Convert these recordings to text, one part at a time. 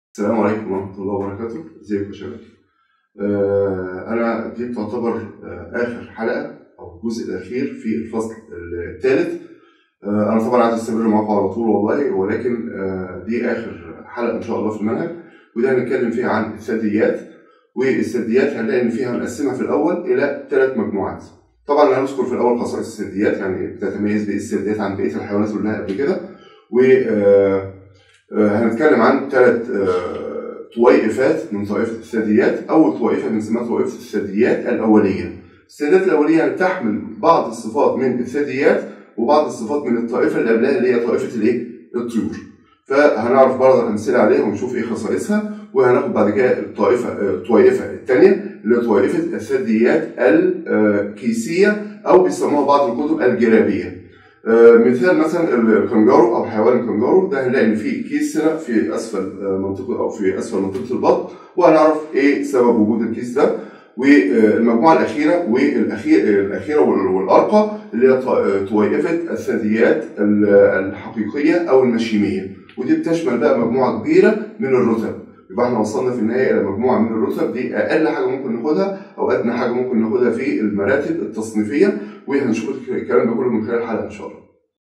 السلام عليكم ورحمة الله وبركاته، ازيكم يا شباب؟ آه أنا دي تعتبر آه آخر حلقة أو الجزء الأخير في الفصل الثالث. آه أنا طبعا عايز أستمر معاكم على طول والله ولكن آه دي آخر حلقة إن شاء الله في المنهج وده هنتكلم فيها عن الثدييات والثدييات هنلاقي إن فيها مقسمة في الأول إلى ثلاث مجموعات. طبعا هنذكر في الأول خصائص الثدييات يعني بتتميز بإيه الثدييات عن بقية الحيوانات اللي قلناها قبل كده و آه هنتكلم عن ثلاث طويفات من طائفة الثدييات، أول طائفة بنسميها طائفة الثدييات الأولية. الثدييات الأولية يعني تحمل بعض الصفات من الثدييات وبعض الصفات من الطائفة اللي قبلها اللي هي طائفة الإيه؟ الطيور. فهنعرف برضه أمثلة عليها ونشوف إيه خصائصها وهناخد بعد كده الطائفة الطائفة الثانية اللي هي طائفة الثدييات الكيسية أو بيسموها بعض الكتب الجرابية. مثال مثلا الكنجارو او حيوان الكنجارو ده هنلاقي ان في كيس هنا في اسفل منطقه او في اسفل منطقه البطن وهنعرف ايه سبب وجود الكيس ده والمجموعه الاخيره والاخير الاخيره والارقى اللي هي طويفه الثدييات الحقيقيه او المشيميه ودي بتشمل بقى مجموعه كبيره من الرتب يبقى احنا وصلنا في النهايه الى مجموعه من الرتب دي اقل حاجه ممكن ناخدها او ادنى حاجه ممكن ناخدها في المراتب التصنيفيه وهنشوف الكلام ده كله من خلال الحلقه ان شاء الله.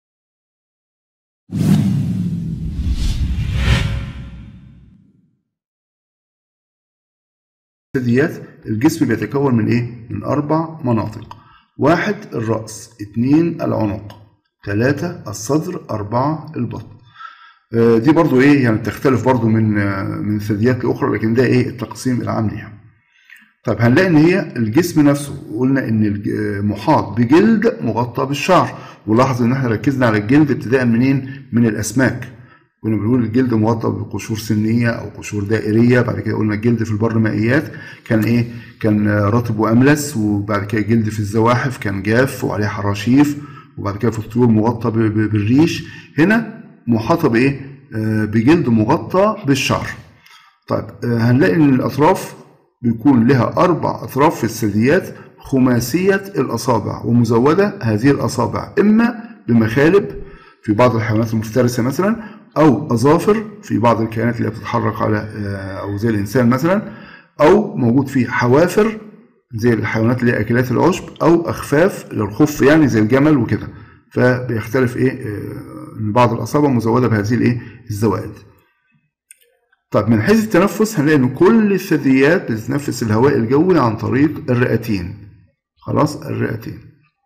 الثدييات الجسم بيتكون من ايه؟ من اربع مناطق. واحد الراس، اثنين العنق، ثلاثة الصدر، أربعة البطن. دي برضو ايه يعني بتختلف برضو من من الثدييات لاخرى لكن ده ايه التقسيم العام ليها. طيب هنلاقي ان هي الجسم نفسه قلنا ان محاط بجلد مغطى بالشعر ولاحظ ان احنا ركزنا على الجلد ابتداء منين؟ من الاسماك. كنا بنقول الجلد مغطى بقشور سنيه او قشور دائريه بعد كده قلنا الجلد في البر مائيات كان ايه؟ كان رطب واملس وبعد كده الجلد في الزواحف كان جاف وعليه حراشيف وبعد كده في الطيور مغطى بالريش هنا محاطة بإيه؟ بجلد مغطى بالشعر. طيب هنلاقي إن الأطراف بيكون لها أربع أطراف في الثدييات خماسية الأصابع ومزودة هذه الأصابع إما بمخالب في بعض الحيوانات المفترسة مثلا أو أظافر في بعض الكائنات اللي بتتحرك على أو زي الإنسان مثلا أو موجود فيه حوافر زي الحيوانات اللي هي أكلات العشب أو أخفاف للخف يعني زي الجمل وكده فبيختلف إيه ان بعض الاصابع مزوده بهذه الايه الزوائد طب من حيث التنفس هنلاقي ان كل الثدييات بتتنفس الهواء الجوي عن طريق الرئتين خلاص الرئتين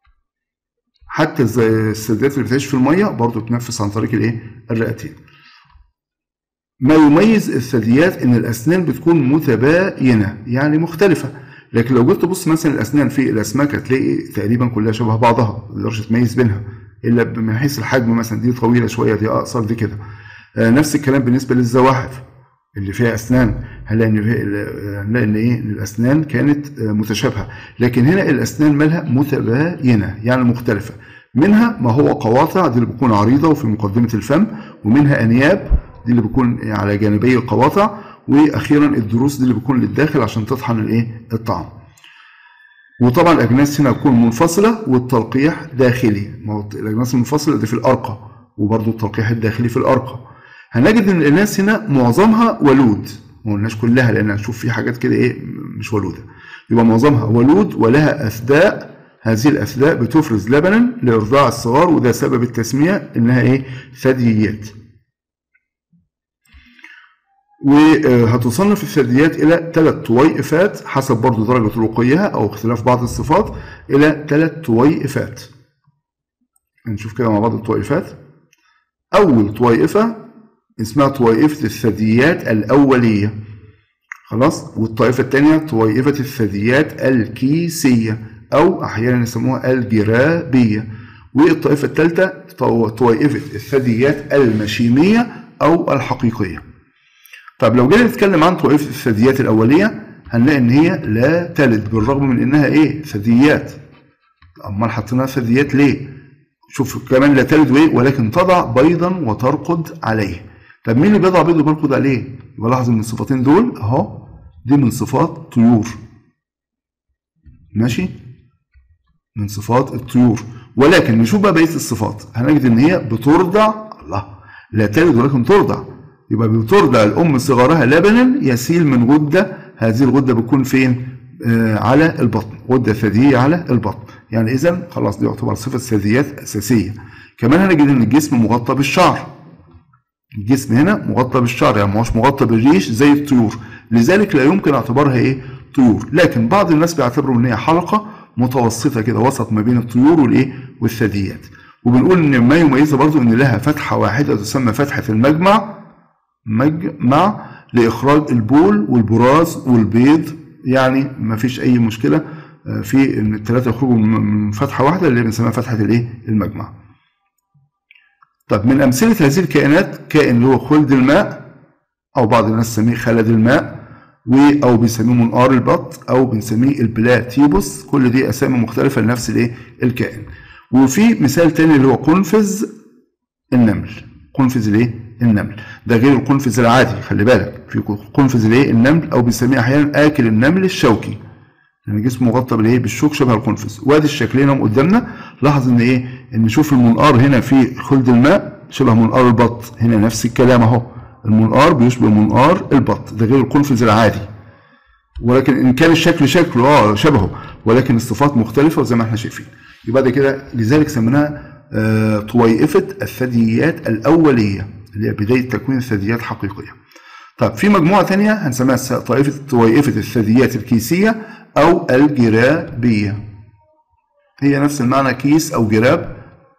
حتى الثدييات اللي بتعيش في الميه برضو بتنفس عن طريق الايه الرئتين ما يميز الثدييات ان الاسنان بتكون متباينه يعني مختلفه لكن لو جيت تبص مثلا الاسنان في الاسماك هتلاقي تقريبا كلها شبه بعضها ما تقدرش تميز بينها الا من حيث الحجم مثلا دي طويله شويه دي اقصر دي كده آه نفس الكلام بالنسبه للزواحف اللي فيها اسنان هنلاقي ان هنلاقي ان ايه ان الاسنان كانت آه متشابهه لكن هنا الاسنان مالها متباينه يعني مختلفه منها ما هو قواطع دي اللي بتكون عريضه وفي مقدمه الفم ومنها انياب دي اللي بتكون على جانبي القواطع واخيرا الضروس دي اللي بتكون للداخل عشان تطحن الايه الطعام وطبعا الاجناس هنا تكون منفصله والتلقيح داخلي ما هو الاجناس المنفصله دي في الارقى وبرضه التلقيح الداخلي في الارقى هنجد ان الاناث هنا معظمها ولود ما قلناش كلها لان هنشوف في حاجات كده ايه مش ولوده يبقى معظمها ولود ولها اثداء هذه الاثداء بتفرز لبنا لارضاع الصغار وده سبب التسميه انها ايه ثدييات وهتصنف الثدييات إلى ثلاث طويفات حسب برضو درجة رقيها أو اختلاف بعض الصفات إلى ثلاث طويفات هنشوف كده مع بعض الطويفات أول طويفة اسمها طويفة الثدييات الأولية خلاص والطائفة الثانية طويفة الثدييات الكيسية أو أحيانا يسموها الجرابية والطائفة الثالثة طويفة الثدييات المشيمية أو الحقيقية طب لو جينا نتكلم عن طوائف الثدييات الأولية هنلاقي إن هي لا تلد بالرغم من إنها إيه ثدييات أمال حطيناها ثدييات ليه؟ شوف كمان لا تلد وإيه ولكن تضع بيضا وترقد عليه طب مين اللي بيضع بيض وبيرقد عليه؟ يبقى لاحظ إن الصفتين دول أهو دي من صفات طيور ماشي؟ من صفات الطيور ولكن نشوف بقى بقية الصفات هنجد إن هي بترضع الله لا تلد ولكن ترضع يبقى بترضع الام صغارها لبنا يسيل من غده هذه الغده بتكون فين آه على البطن غده ثدييه على البطن يعني اذا خلاص دي يعتبر صفه ثدييات اساسيه كمان هنجد ان الجسم مغطى بالشعر الجسم هنا مغطى بالشعر يعني مش مغطى بالريش زي الطيور لذلك لا يمكن اعتبارها ايه طيور لكن بعض الناس بيعتبروا ان هي حلقه متوسطه كده وسط ما بين الطيور والايه والثدييات وبنقول ان ما يميزها برضو ان لها فتحه واحده تسمى فتحه المجمع مجمع لاخراج البول والبراز والبيض يعني ما فيش اي مشكله في ان الثلاثه يخرجوا من فتحه واحده اللي بنسميها فتحه الايه المجمع طب من امثله هذه الكائنات كائن اللي هو خلد الماء او بعض الناس تسميه خلد الماء و او بنسميه منقار البط او بنسميه البلاتيبوس كل دي اسامي مختلفه لنفس الايه الكائن وفي مثال تاني اللي هو قنفذ النمل قنفذ الايه النمل ده غير القنفذ العادي خلي بالك في قنفذ الايه النمل او بنسميه احيانا اكل النمل الشوكي يعني جسمه مغطى بالايه بالشوك شبه القنفذ وادي الشكلين هم قدامنا لاحظ ان ايه ان نشوف المنقار هنا في خلد الماء شبه منقار البط هنا نفس الكلام اهو المنقار بيشبه منقار البط ده غير القنفذ العادي ولكن ان كان الشكل شكله اه شبهه ولكن الصفات مختلفه وزي ما احنا شايفين يبقى ده كده لذلك سميناها آه طويفه الثدييات الاوليه اللي هي بدايه تكوين الثدييات حقيقيه طب في مجموعه ثانيه هنسميها طائفه طويفه الثدييات الكيسيه او الجرابيه هي نفس المعنى كيس او جراب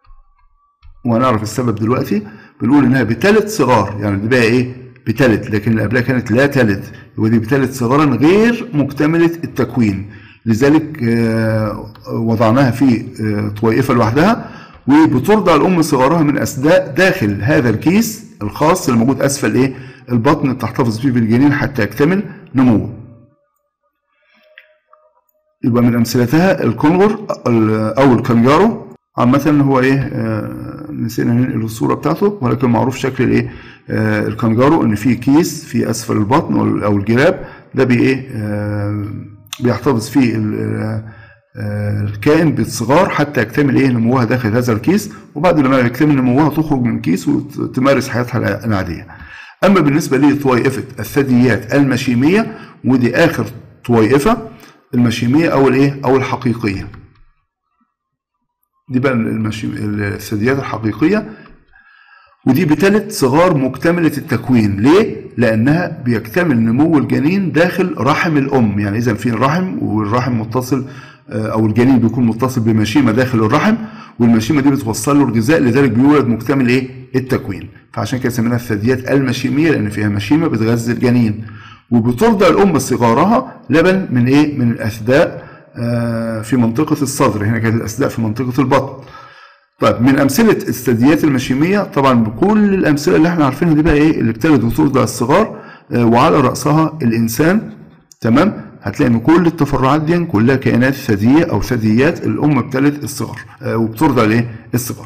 وهنعرف السبب دلوقتي بنقول انها بتلت صغار يعني دي بقى ايه بتلت لكن اللي قبلها كانت لا تلت ودي بتلت صغارا غير مكتمله التكوين لذلك وضعناها في طويفه لوحدها وبترضع الام صغارها من اسداء داخل هذا الكيس الخاص اللي موجود اسفل ايه البطن تحتفظ فيه بالجنين حتى يكتمل نموه يبقى من امثلتها الكونغر او الكنجارو عامة هو ايه آه نسينا ننقل الصورة بتاعته ولكن معروف شكل الايه آه الكنجارو ان في كيس في اسفل البطن او الجراب ده بي ايه آه بيحتفظ فيه الكائن بالصغار حتى يكتمل ايه نموها داخل هذا الكيس وبعد لما يكتمل نموها تخرج من الكيس وتمارس حياتها العادية اما بالنسبة لطويفة الثدييات المشيمية ودي اخر طويفة المشيمية او الايه او الحقيقية دي بقى المشي... الثدييات الحقيقية ودي بتلت صغار مكتملة التكوين ليه؟ لأنها بيكتمل نمو الجنين داخل رحم الأم يعني إذا في الرحم والرحم متصل أو الجنين بيكون متصل بمشيمة داخل الرحم والمشيمة دي بتوصل له الغذاء لذلك بيولد مكتمل إيه؟ التكوين فعشان كده سميناها الثدييات المشيمية لأن فيها مشيمة بتغذي الجنين وبترضع الأم صغارها لبن من إيه؟ من الأثداء في منطقة الصدر هنا كانت الأسداء في منطقة البطن طيب من أمثلة الثدييات المشيمية طبعا بكل الأمثلة اللي احنا عارفينها دي بقى إيه اللي بتلد وترضع الصغار وعلى رأسها الإنسان تمام هتلاقي ان كل التفرعات دي كلها كائنات ثدييه او ثدييات الام بتلد الصغار وبترضع الايه الصغار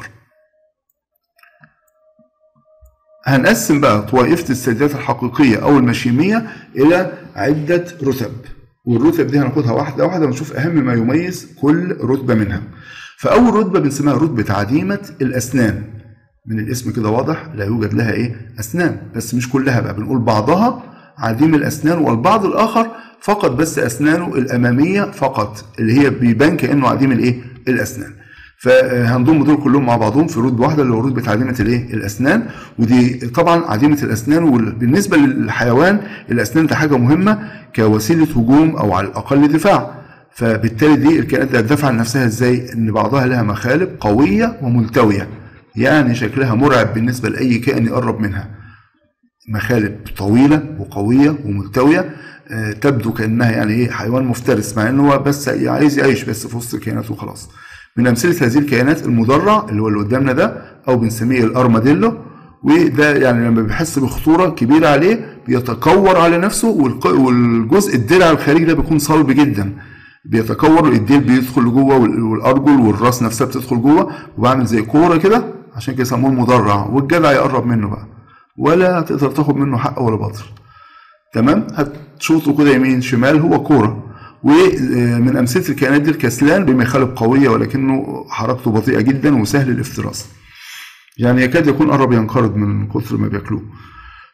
هنقسم بقى طوائفة الثدييات الحقيقية أو المشيمية إلى عدة رتب والرتب دي هناخدها واحده واحده ونشوف اهم ما يميز كل رتبه منها فاول رتبه بنسميها رتبه عديمه الاسنان من الاسم كده واضح لا يوجد لها ايه اسنان بس مش كلها بقى بنقول بعضها عديم الاسنان والبعض الاخر فقط بس اسنانه الاماميه فقط اللي هي بيبان كانه عديم الايه الاسنان فهنضم دول كلهم مع بعضهم في رتبه واحده اللي هو رتبه عديمه الايه الاسنان ودي طبعا عديمه الاسنان وبالنسبه للحيوان الاسنان دي حاجه مهمه كوسيله هجوم او على الاقل دفاع فبالتالي دي الكائنات دي هتدافع عن نفسها ازاي ان بعضها لها مخالب قويه وملتويه يعني شكلها مرعب بالنسبه لاي كائن يقرب منها مخالب طويله وقويه وملتويه تبدو كانها يعني ايه حيوان مفترس مع ان هو بس عايز يعيش بس في وسط الكائنات وخلاص من امثله هذه الكائنات المدرع اللي هو اللي قدامنا ده او بنسميه الارماديلو وده يعني لما بيحس بخطوره كبيره عليه بيتكور على نفسه والجزء الدرع الخارجي ده بيكون صلب جدا بيتكور الديل بيدخل لجوه والارجل والراس نفسها بتدخل جوه وبعمل زي كوره كده عشان كده يسموه المدرع والجدع يقرب منه بقى ولا تقدر تاخد منه حق ولا باطل تمام هتشوطه كده يمين شمال هو كوره ومن امثله الكائنات دي الكسلان بمخالب قويه ولكنه حركته بطيئه جدا وسهل الافتراس يعني يكاد يكون قرب ينقرض من كثر ما بياكلوه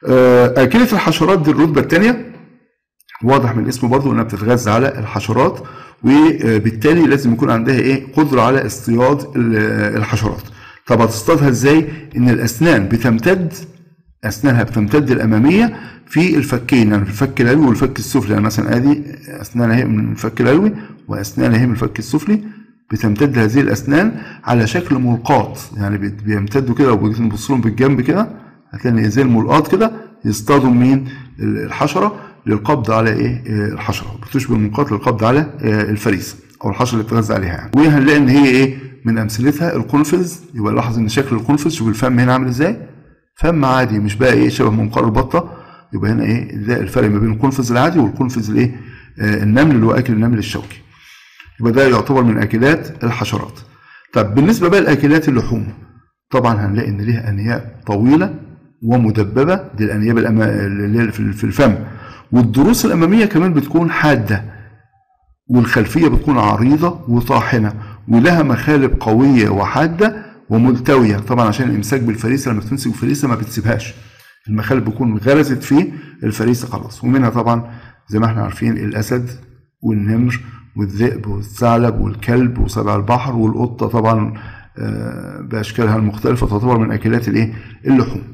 آه، آكلة الحشرات دي الرتبة الثانية واضح من الاسم برضو انها بتتغذى على الحشرات وبالتالي لازم يكون عندها ايه قدرة على اصطياد ال- الحشرات طب هتصطادها ازاي ان الاسنان بتمتد اسنانها بتمتد الاماميه في الفكين يعني في الفك العلوي والفك السفلي يعني مثلا ادي اسنانها هي من الفك العلوي واسنانها هي من الفك السفلي بتمتد هذه الاسنان على شكل ملقاط يعني بيت- بيمتدوا كده لو جيت نبص لهم بالجنب كده هتلاقي زي الملقاط كده يصطادوا مين الحشره للقبض على ايه آه، الحشره بتشبه الملقاط للقبض على آه، الفريسه او الحشره اللي بتغذى عليها يعني وهنلاقي ان هي ايه من امثلتها القنفذ يبقى لاحظ ان شكل القنفذ شوف الفم هنا عامل ازاي فم عادي مش بقى ايه شبه منقار البطه يبقى هنا ايه ده الفرق ما بين القنفذ العادي والقنفذ الايه آه، النمل اللي هو اكل النمل الشوكي يبقى ده يعتبر من اكلات الحشرات طب بالنسبه بقى لاكلات اللحوم طبعا هنلاقي ان ليها انياب طويله ومدببه دي الانياب الأما... اللي هي في في الفم والضروس الاماميه كمان بتكون حاده والخلفيه بتكون عريضه وطاحنه ولها مخالب قويه وحاده وملتويه طبعا عشان الامساك بالفريسه لما تمسك الفريسه ما بتسيبهاش المخالب بتكون غرزت في الفريسه خلاص ومنها طبعا زي ما احنا عارفين الاسد والنمر والذئب والثعلب والكلب وسبع البحر والقطه طبعا آه، باشكالها المختلفه تعتبر من اكلات الايه اللحوم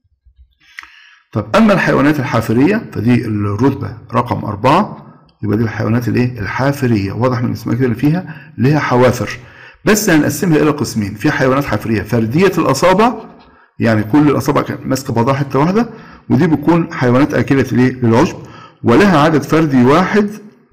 طب اما الحيوانات الحافريه فدي الرتبه رقم أربعة يبقى دي الحيوانات الايه الحافريه واضح من اسمها كده اللي فيها ليها حوافر بس هنقسمها الى قسمين في حيوانات حافريه فرديه الاصابع يعني كل الاصابع كانت ماسكه بعضها حته واحده ودي بتكون حيوانات اكله الايه للعشب ولها عدد فردي واحد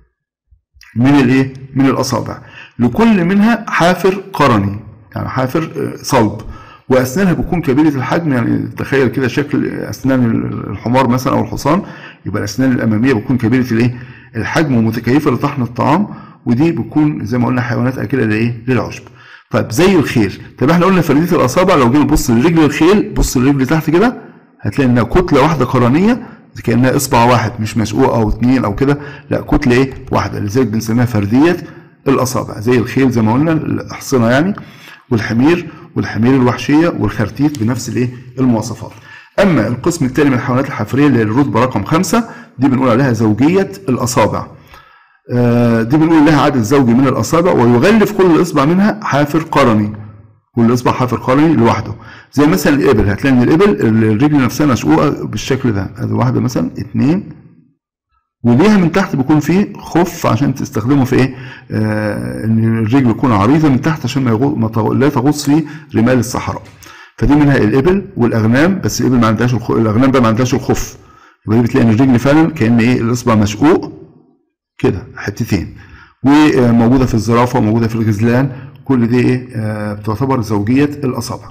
من الايه من الاصابع لكل منها حافر قرني يعني حافر آه، صلب واسنانها بتكون كبيره الحجم يعني تخيل كده شكل اسنان الحمار مثلا او الحصان يبقى الاسنان الاماميه بتكون كبيره الايه الحجم ومتكيفه لطحن الطعام ودي بتكون زي ما قلنا حيوانات اكله لايه للعشب طيب زي الخيل طب احنا قلنا فرديه الاصابع لو جينا نبص لرجل الخيل بص للرجل تحت كده هتلاقي انها كتله واحده قرنيه زي كانها اصبع واحد مش مشقوق او اتنين او كده لا كتله ايه واحده لذلك بنسميها فرديه الاصابع زي الخيل زي ما قلنا الاحصنه يعني والحمير والحمير الوحشيه والخرتيت بنفس الايه المواصفات اما القسم الثاني من الحيوانات الحفريه اللي هي الرتبه رقم خمسة دي بنقول عليها زوجيه الاصابع آه، دي بنقول لها عدد زوجي من الاصابع ويغلف كل اصبع منها حافر قرني كل اصبع حافر قرني لوحده زي مثلا الابل هتلاقي ان الابل الرجل نفسها مشقوقه بالشكل ده ادي واحده مثلا اتنين وليها من تحت بيكون فيه خف عشان تستخدمه في ايه؟ آه ان الرجل تكون عريضه من تحت عشان ما, يغو... ما تغ... لا تغوص في رمال الصحراء. فدي منها الابل والاغنام بس الابل ما عندهاش الخ... الاغنام بقى ما عندهاش الخف. يبقى دي بتلاقي ان الرجل فعلا كان ايه الاصبع مشقوق كده حتتين. وموجوده في الزرافه وموجوده في الغزلان كل دي ايه آه بتعتبر زوجيه الاصابع.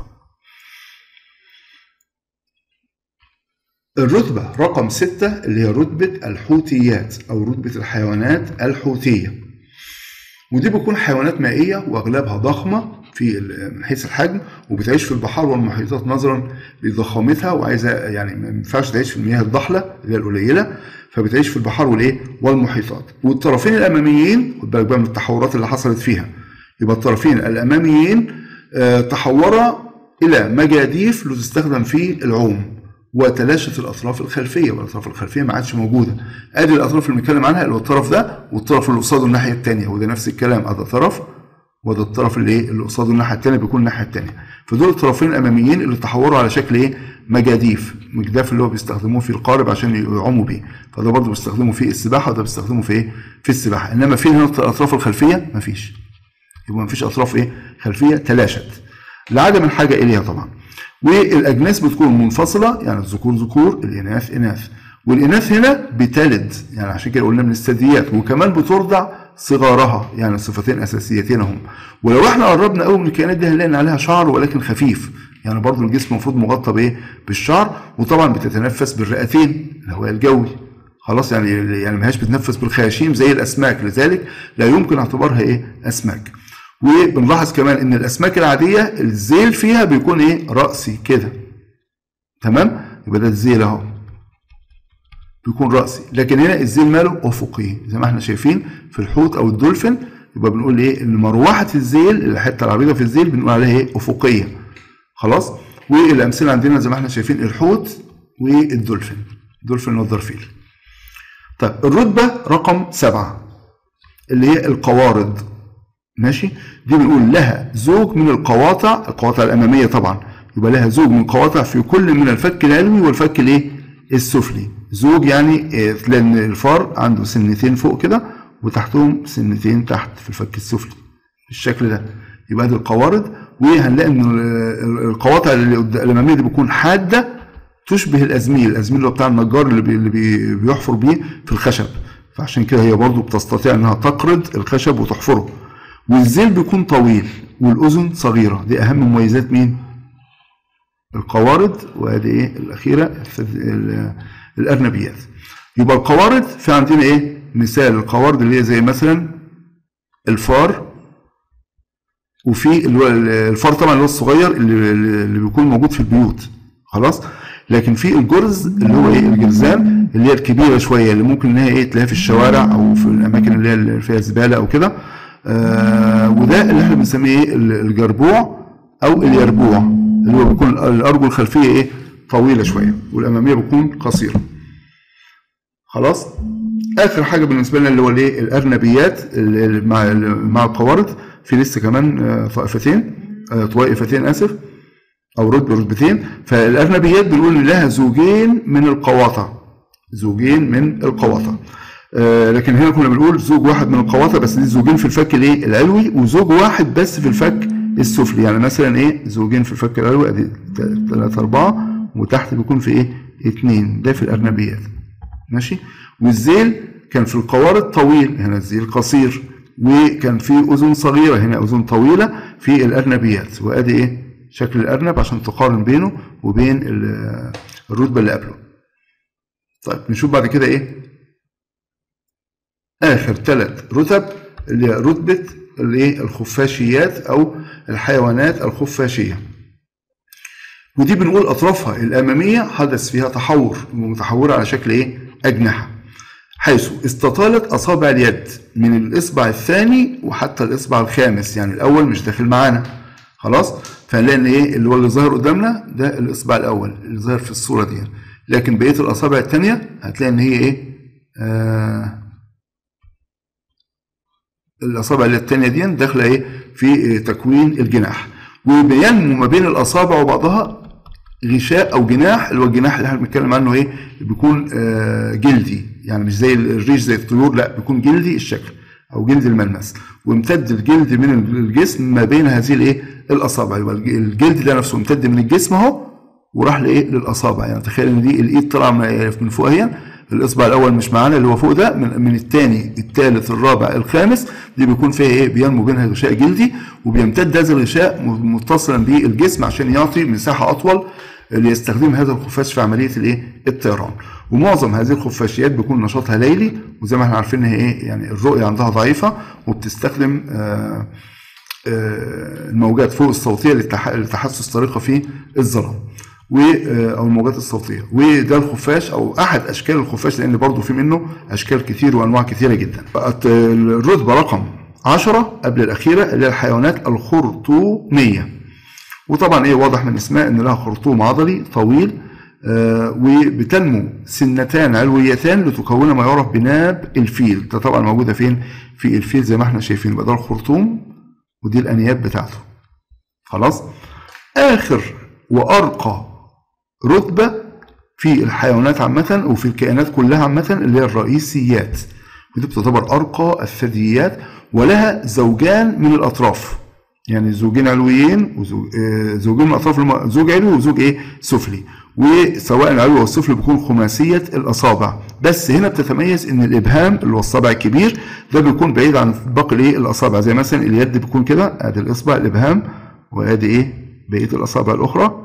الرتبة رقم ستة اللي هي رتبة الحوتيات أو رتبة الحيوانات الحوتية ودي بتكون حيوانات مائية وأغلبها ضخمة في ال- من حيث الحجم وبتعيش في البحار والمحيطات نظرا لضخامتها وعايزة يعني ما ينفعش تعيش في المياه الضحلة اللي هي القليلة فبتعيش في البحار والإيه والمحيطات والطرفين الأماميين خد بالك بقى من التحورات اللي حصلت فيها يبقى الطرفين الأماميين آه، تحورا إلى مجاديف لتستخدم في العوم وتلاشت الاطراف الخلفيه والاطراف الخلفيه ما عادش موجوده ادي الاطراف اللي بنتكلم عنها اللي هو الطرف ده والطرف اللي قصاده الناحيه الثانيه وده نفس الكلام ادي طرف وده الطرف اللي ايه اللي قصاده الناحيه الثانيه بيكون الناحيه الثانيه فدول الطرفين الاماميين اللي تحوروا على شكل ايه مجاديف مجداف اللي هو بيستخدموه في القارب عشان يعوموا بيه فده برضه بيستخدموا في السباحه وده بيستخدموا في ايه في السباحه انما فين هنا الاطراف الخلفيه مفيش يبقى مفيش اطراف ايه خلفيه تلاشت لعدم الحاجه اليها طبعا والاجناس بتكون منفصله يعني الذكور ذكور الاناث اناث والاناث هنا بتلد يعني عشان كده قلنا من الثدييات وكمان بترضع صغارها يعني صفتين اساسيتين هم ولو احنا قربنا قوي من الكائنات دي هنلاقي ان عليها شعر ولكن خفيف يعني برضو الجسم المفروض مغطى بايه بالشعر وطبعا بتتنفس بالرئتين الهواء الجوي خلاص يعني يعني ما هياش بتنفس بالخياشيم زي الاسماك لذلك لا يمكن اعتبارها ايه اسماك وبنلاحظ كمان ان الاسماك العاديه الذيل فيها بيكون ايه راسي كده تمام يبقى ده الذيل اهو بيكون راسي لكن هنا الذيل ماله افقي زي ما احنا شايفين في الحوت او الدولفين يبقى بنقول ايه ان مروحه الذيل الحته العريضه في الذيل بنقول عليها ايه افقيه خلاص والامثله عندنا زي ما احنا شايفين الحوت والدولفين الدولفين والدرفيل طيب الرتبة رقم سبعة اللي هي القوارض ماشي دي بنقول لها زوج من القواطع القواطع الأمامية طبعا يبقى لها زوج من قواطع في كل من الفك العلوي والفك الايه السفلي زوج يعني آه، لأن الفار عنده سنتين فوق كده وتحتهم سنتين تحت في الفك السفلي بالشكل ده يبقى دي القوارض وهنلاقي ان ال- القواطع اللي قد- الاماميه دي بتكون حاده تشبه الازميل الازميل اللي هو بتاع النجار اللي, بي اللي بي بيحفر بيه في الخشب فعشان كده هي برضو بتستطيع انها تقرض الخشب وتحفره والذيل بيكون طويل والاذن صغيره دي اهم مميزات مين القوارض وادي ايه الاخيره الثد- ال- الارنبيات يبقى القوارض في عندنا ايه مثال القوارض اللي هي زي مثلا الفار وفي اللي هو الفار طبعا اللي هو الصغير اللي, اللي بيكون موجود في البيوت خلاص لكن في الجرز اللي هو ايه الجرزان اللي هي الكبيره شويه اللي ممكن ان هي ايه تلاقيها في الشوارع او في الاماكن اللي هي اللي فيها زباله او كده آه وده اللي احنا بنسميه ايه الجربوع او اليربوع اللي هو بيكون الارجل الخلفيه ايه طويله شويه والاماميه بتكون قصيره خلاص اخر حاجه بالنسبه لنا اللي هو الايه الارنبيات اللي مع مع القوارض في لسه كمان آه، طائفتين آه، طائفتين اسف او رتبه رتبتين فالارنبيات بنقول إن لها زوجين من القواطع زوجين من القواطع آه، لكن هنا كنا بنقول زوج واحد من القواطع بس دي زوجين في الفك الايه العلوي وزوج واحد بس في الفك السفلي يعني مثلا ايه زوجين في الفك العلوي ادي ثلاثة أربعة وتحت بيكون في ايه اتنين ده في الأرنبيات ماشي والذيل كان في القوارض طويل هنا الذيل قصير وكان في أذن صغيرة هنا أذن طويلة في الأرنبيات وأدي إيه شكل الأرنب عشان تقارن بينه وبين ال- الرتبة اللي قبله طيب نشوف بعد كده إيه آخر ثلاث رتب اللي هي رتبة الإيه الخفاشيات أو الحيوانات الخفاشية ودي بنقول أطرافها الأمامية حدث فيها تحور متحورة على شكل إيه أجنحة حيث استطالت أصابع اليد من الإصبع الثاني وحتى الإصبع الخامس يعني الأول مش داخل معانا خلاص فهنلاقي إن إيه اللي هو اللي ظاهر قدامنا ده الإصبع الأول اللي ظاهر في الصورة دي لكن بقية الأصابع التانية هتلاقي إن هي إيه آه الأصابع اللي التانية دي داخلة إيه في تكوين الجناح وبينمو ما بين الأصابع وبعضها غشاء او جناح اللي هو الجناح اللي احنا بنتكلم عنه ايه بيكون آه جلدي يعني مش زي الريش زي الطيور لا بيكون جلدي الشكل او جلد الملمس وامتد الجلد من الجسم ما بين هذه الايه الاصابع يبقى الجلد ده نفسه امتد من الجسم اهو وراح لايه للاصابع يعني تخيل ان دي الايد طالعه من فوق اهي الاصبع الاول مش معانا اللي هو فوق ده من, من الثاني الثالث الرابع الخامس دي بيكون فيها ايه بينمو بينها غشاء جلدي وبيمتد هذا الغشاء متصلا بالجسم عشان يعطي مساحه اطول ليستخدم هذا الخفاش في عمليه الايه الطيران ومعظم هذه الخفاشيات بيكون نشاطها ليلي وزي ما احنا عارفين ان هي ايه يعني الرؤيه عندها ضعيفه وبتستخدم آآ آآ الموجات فوق الصوتيه لتحسس طريقه في الظلام و او الموجات الصوتيه وده الخفاش او احد اشكال الخفاش لان برضه في منه اشكال كتير وانواع كتيره جدا بقت الرتبه رقم 10 قبل الاخيره اللي هي الحيوانات الخرطوميه وطبعا ايه واضح من اسمها ان لها خرطوم عضلي طويل آه وبتنمو سنتان علويتان لتكون ما يعرف بناب الفيل ده طبعا موجوده فين في الفيل زي ما احنا شايفين يبقى ده الخرطوم ودي الانياب بتاعته خلاص اخر وارقى رتبه في الحيوانات عامه وفي الكائنات كلها عامه اللي هي الرئيسيات ودي بتعتبر ارقى الثدييات ولها زوجان من الاطراف يعني زوجين علويين وزوجين من الاطراف زوج علوي وزوج ايه سفلي وسواء العلوي او السفلي بيكون خماسيه الاصابع بس هنا بتتميز ان الابهام اللي هو الصابع الكبير ده بيكون بعيد عن باقي الايه الاصابع زي مثلا اليد بيكون كده ادي الاصبع الابهام وادي ايه بقيه الاصابع الاخرى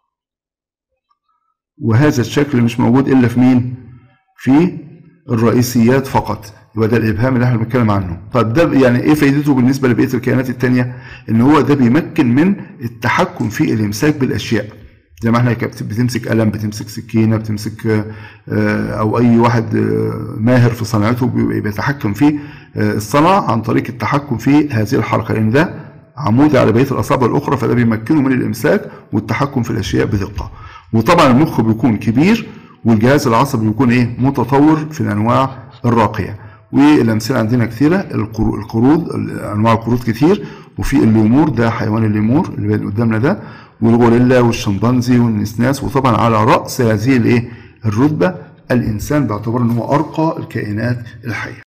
وهذا الشكل مش موجود الا في مين في الرئيسيات فقط يبقى ده الابهام اللي احنا بنتكلم عنه طب ده يعني ايه فايدته بالنسبه لبقيه الكائنات التانية ان هو ده بيمكن من التحكم في الامساك بالاشياء زي ما احنا بتمسك قلم بتمسك سكينه بتمسك او اي واحد ماهر في صنعته بيتحكم في الصنعه عن طريق التحكم في هذه الحركه لان ده عمودي على بقيه الاصابع الاخرى فده بيمكنه من الامساك والتحكم في الاشياء بدقه وطبعا المخ بيكون كبير والجهاز العصبي بيكون ايه متطور في الانواع الراقيه والامثله عندنا كثيره القرو- القرود انواع القرود كتير وفي الليمور ده حيوان الليمور اللي باين قدامنا ده والغوريلا والشمبانزي والنسناس وطبعا على راس هذه الايه الرتبه الانسان باعتبار ان هو ارقى الكائنات الحيه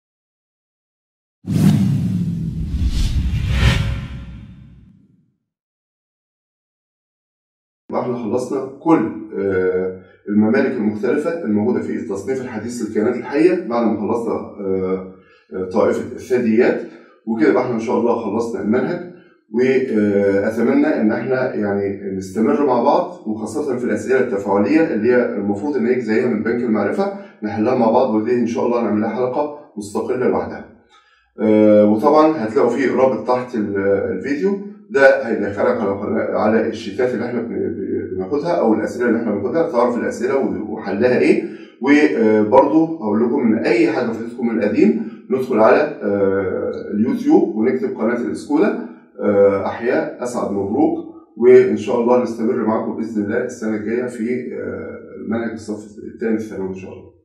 يبقى احنا خلصنا كل آه، الممالك المختلفة الموجودة في التصنيف الحديث للكائنات الحية بعد ما خلصنا آه، آه، طائفة الثدييات وكده يبقى احنا ان شاء الله خلصنا المنهج واتمنى ان احنا يعني نستمر مع بعض وخاصة في الاسئلة التفاعلية اللي هي المفروض ان هي زيها من بنك المعرفة نحلها مع بعض ودي ان شاء الله نعمل لها حلقة مستقلة لوحدها. آه، وطبعا هتلاقوا فيه رابط تحت ال- الفيديو ده هيدخلك على قناة- على الشيتات اللي احنا بن- بناخدها او الاسئله اللي احنا بناخدها تعرف الاسئله وحلها ايه وبرضه هقول لكم ان اي حاجه فاتتكم من القديم ندخل على آه، اليوتيوب ونكتب قناه الاسكولا آه، احياء اسعد مبروك وان شاء الله نستمر معكم باذن الله السنه الجايه في آه، منهج الصف الثاني الثانوي ان شاء الله